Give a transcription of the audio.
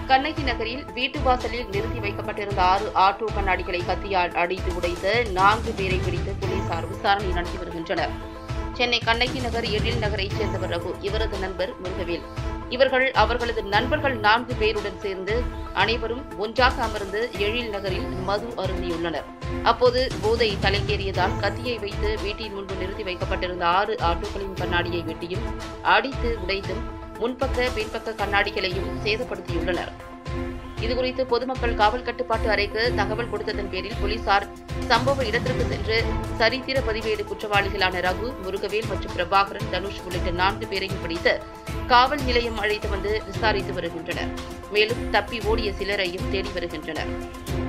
கண்ணகி நகரில் வீட்டு வாசலில் நிறுத்தி வைக்கப்பட்டிருந்த ஆறு ஆட்டோ கண்ணாடிகளை கத்தியால் அடித்து உடைத்த நான்கு பேரை பிடித்து போலீசார் விசாரணை நடத்தி வருகின்றனர் சென்னை கண்ணகி நகர் எழில் நகரைச் சேர்ந்தவர் ரகு இவரது நண்பர் முருகவேல் இவர்கள் அவர்களது நண்பர்கள் நான்கு பேருடன் சேர்ந்து அனைவரும் ஒன்றாக அமர்ந்து எழில் நகரில் மது அருந்தியுள்ளனர் அப்போது போதை தலைக்கேறியதால் கத்தியை வைத்து வீட்டின் முன்பு நிறுத்தி வைக்கப்பட்டிருந்த ஆறு ஆட்டோக்களின் கண்ணாடியை வெட்டியும் அடித்து உடைத்தும் முன்பக்க பின்பக்க கண்ணாடிகளையும் சேதப்படுத்தியுள்ளனர் இதுகுறித்து பொதுமக்கள் காவல் கட்டுப்பாட்டு அறைக்கு தகவல் கொடுத்ததன் பேரில் போலீசார் சம்பவ இடத்திற்கு சென்று சரித்திர பதிவேடு குற்றவாளிகளான ரகு முருகவேல் மற்றும் பிரபாகரன் தனுஷ் உள்ளிட்ட நான்கு பேரையும் பிடித்து காவல் நிலையம் அழைத்து வந்து விசாரித்து வருகின்றனர் மேலும் தப்பி ஓடிய சிலரையும் தேடி வருகின்றனர்